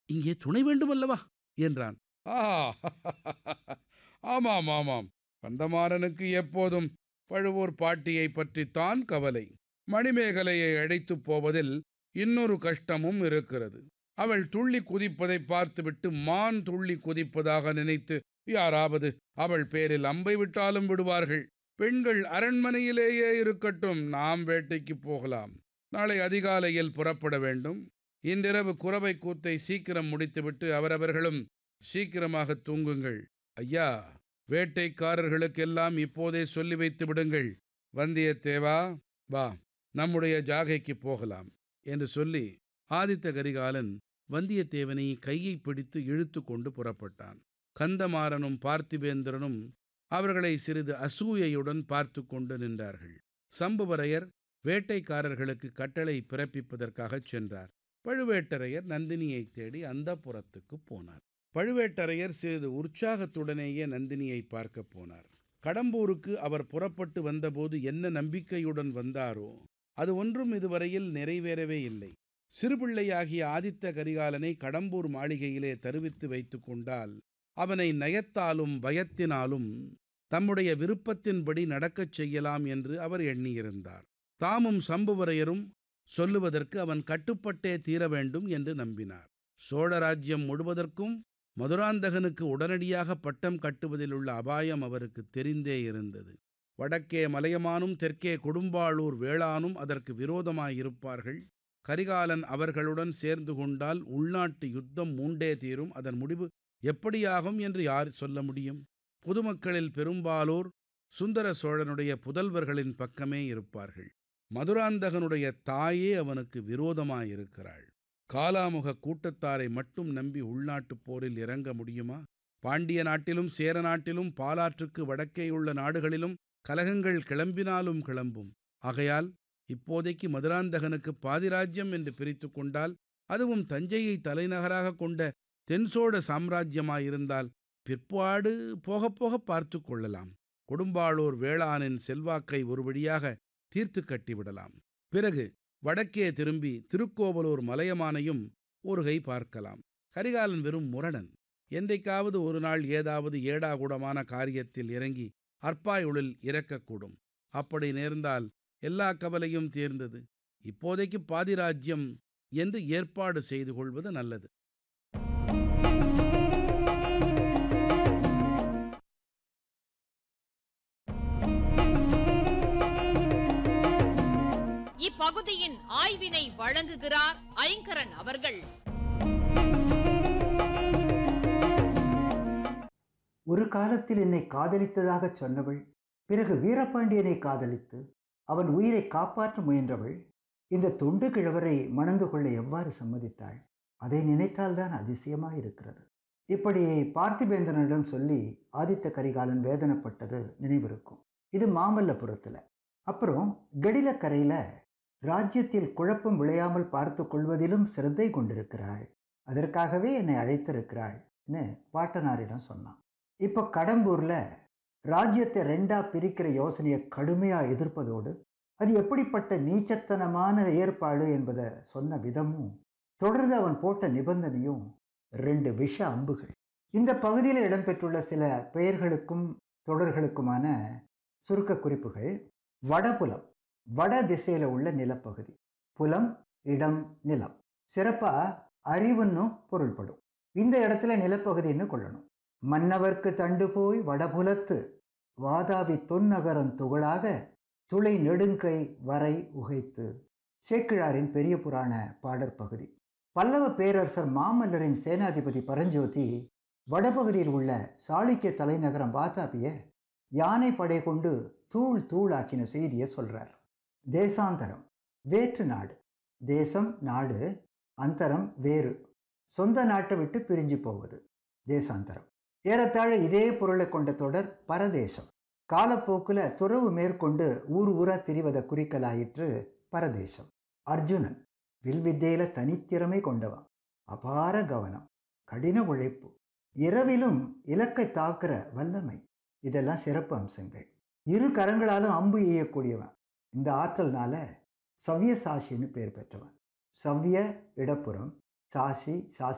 இங்கே துணை வேண்டுமல்லவா என்றான் ஆஹா ஆமாம் ஆமாம் கந்தமாறனுக்கு எப்போதும் பழுவூர் பாட்டியை பற்றித்தான் கவலை மணிமேகலையை அழைத்துப் போவதில் இன்னொரு கஷ்டமும் இருக்கிறது அவள் துள்ளி குதிப்பதை பார்த்துவிட்டு மான் துள்ளி குதிப்பதாக நினைத்து யாராவது அவள் பேரில் அம்பை விட்டாலும் விடுவார்கள் பெண்கள் அரண்மனையிலேயே இருக்கட்டும் நாம் வேட்டைக்கு போகலாம் நாளை அதிகாலையில் புறப்பட வேண்டும் இன்றிரவு குறவை கூத்தை சீக்கிரம் முடித்துவிட்டு அவரவர்களும் சீக்கிரமாக தூங்குங்கள் ஐயா வேட்டைக்காரர்களுக்கெல்லாம் இப்போதே சொல்லி வைத்து விடுங்கள் வந்தியத்தேவா வா நம்முடைய ஜாகைக்கு போகலாம் என்று சொல்லி ஆதித்த கரிகாலன் வந்தியத்தேவனை கையை பிடித்து இழுத்து கொண்டு புறப்பட்டான் கந்தமாறனும் பார்த்திபேந்திரனும் அவர்களை சிறிது அசூயையுடன் பார்த்து கொண்டு நின்றார்கள் சம்புவரையர் வேட்டைக்காரர்களுக்கு கட்டளை பிறப்பிப்பதற்காகச் சென்றார் பழுவேட்டரையர் நந்தினியை தேடி அந்த புறத்துக்குப் போனார் பழுவேட்டரையர் சிறிது உற்சாகத்துடனேயே நந்தினியை பார்க்கப் போனார் கடம்பூருக்கு அவர் புறப்பட்டு வந்தபோது என்ன நம்பிக்கையுடன் வந்தாரோ அது ஒன்றும் இதுவரையில் நிறைவேறவே இல்லை சிறுபிள்ளையாகிய ஆதித்த கரிகாலனை கடம்பூர் மாளிகையிலே தருவித்து வைத்து கொண்டால் அவனை நயத்தாலும் பயத்தினாலும் தம்முடைய விருப்பத்தின்படி நடக்கச் செய்யலாம் என்று அவர் எண்ணியிருந்தார் தாமும் சம்புவரையரும் சொல்லுவதற்கு அவன் கட்டுப்பட்டே தீர வேண்டும் என்று நம்பினார் சோழராஜ்யம் முழுவதற்கும் மதுராந்தகனுக்கு உடனடியாக பட்டம் கட்டுவதில் உள்ள அபாயம் அவருக்கு தெரிந்தே இருந்தது வடக்கே மலையமானும் தெற்கே கொடும்பாளூர் வேளானும் அதற்கு விரோதமாயிருப்பார்கள் கரிகாலன் அவர்களுடன் சேர்ந்து கொண்டால் உள்நாட்டு யுத்தம் மூண்டே தீரும் அதன் முடிவு எப்படியாகும் என்று யார் சொல்ல முடியும் பொதுமக்களில் பெரும்பாலோர் சுந்தர சோழனுடைய புதல்வர்களின் பக்கமே இருப்பார்கள் மதுராந்தகனுடைய தாயே அவனுக்கு விரோதமாயிருக்கிறாள் காலாமுக கூட்டத்தாரை மட்டும் நம்பி உள்நாட்டுப் போரில் இறங்க முடியுமா பாண்டிய நாட்டிலும் சேர நாட்டிலும் பாலாற்றுக்கு வடக்கேயுள்ள நாடுகளிலும் கலகங்கள் கிளம்பினாலும் கிளம்பும் ஆகையால் இப்போதைக்கு மதுராந்தகனுக்கு பாதிராஜ்யம் என்று பிரித்து கொண்டால் அதுவும் தஞ்சையை தலைநகராக கொண்ட தென்சோழ சாம்ராஜ்யமாயிருந்தால் பிற்பாடு போகப் போக பார்த்து கொள்ளலாம் கொடும்பாளூர் வேளாணின் செல்வாக்கை ஒரு வழியாக தீர்த்து கட்டிவிடலாம் பிறகு வடக்கே திரும்பி திருக்கோவலூர் மலையமானையும் ஒரு கை பார்க்கலாம் கரிகாலன் வெறும் முரடன் என்றைக்காவது ஒரு நாள் ஏதாவது ஏடாகூடமான காரியத்தில் இறங்கி அற்பாயுளில் இறக்கக்கூடும் அப்படி நேர்ந்தால் எல்லா கவலையும் தீர்ந்தது இப்போதைக்கு பாதிராஜ்யம் என்று ஏற்பாடு செய்து கொள்வது நல்லது இப்பகுதியின் ஆய்வினை வழங்குகிறார் ஐங்கரன் அவர்கள் ஒரு காலத்தில் என்னை காதலித்ததாகச் சொன்னவள் பிறகு வீரபாண்டியனை காதலித்து அவன் உயிரை காப்பாற்ற முயன்றவள் இந்த தொண்டு கிழவரை மணந்து கொள்ள எவ்வாறு சம்மதித்தாள் அதை நினைத்தால்தான் அதிசயமாயிருக்கிறது இப்படி பார்த்திபேந்திரனிடம் சொல்லி ஆதித்த கரிகாலன் வேதனைப்பட்டது நினைவிருக்கும் இது மாமல்லபுரத்தில் அப்புறம் கெடிலக்கரையில் ராஜ்யத்தில் குழப்பம் விளையாமல் பார்த்து கொள்வதிலும் சிரத்தை கொண்டிருக்கிறாள் அதற்காகவே என்னை அழைத்திருக்கிறாள்னு பாட்டனாரிடம் சொன்னான் இப்போ கடம்பூரில் ராஜ்யத்தை ரெண்டா பிரிக்கிற யோசனையை கடுமையாக எதிர்ப்பதோடு அது எப்படிப்பட்ட நீச்சத்தனமான ஏற்பாடு என்பதை சொன்ன விதமும் தொடர்ந்து அவன் போட்ட நிபந்தனையும் ரெண்டு விஷ அம்புகள் இந்த பகுதியில் இடம்பெற்றுள்ள சில பெயர்களுக்கும் தொடர்களுக்குமான சுருக்க குறிப்புகள் வடபுலம் வட திசையில் உள்ள நிலப்பகுதி புலம் இடம் நிலம் சிறப்பாக அறிவுன்னு பொருள்படும் இந்த இடத்துல நிலப்பகுதின்னு கொள்ளணும் மன்னவர்க்கு தண்டு போய் வடபுலத்து வாதாபி தொன்னகரன் துகளாக துளை நெடுங்கை வரை உகைத்து சேக்கிழாரின் பெரிய புராண பாடற் பகுதி பல்லவ பேரரசர் மாமல்லரின் சேனாதிபதி பரஞ்சோதி வடபகுதியில் உள்ள சாளுக்கிய தலைநகரம் வாதாபிய யானை படை கொண்டு தூள் தூளாக்கின செய்தியை சொல்றார் தேசாந்தரம் வேற்று நாடு தேசம் நாடு அந்தரம் வேறு சொந்த நாட்டை விட்டு பிரிஞ்சு போவது தேசாந்தரம் ஏறத்தாழ இதே பொருளை கொண்ட தொடர் பரதேசம் காலப்போக்கில் துறவு மேற்கொண்டு ஊர் ஊரா திரிவதை குறிக்கலாயிற்று பரதேசம் அர்ஜுனன் வில்வித்தையில தனித்திறமை கொண்டவன் அபார கவனம் கடின உழைப்பு இரவிலும் இலக்கை தாக்குற வல்லமை இதெல்லாம் சிறப்பு அம்சங்கள் இரு கரங்களாலும் அம்பு எய்யக்கூடியவன் இந்த ஆற்றல்னால சவ்ய சாஷின்னு பேர் பெற்றவன் சவ்ய இடப்புறம் சாஷி சாஷி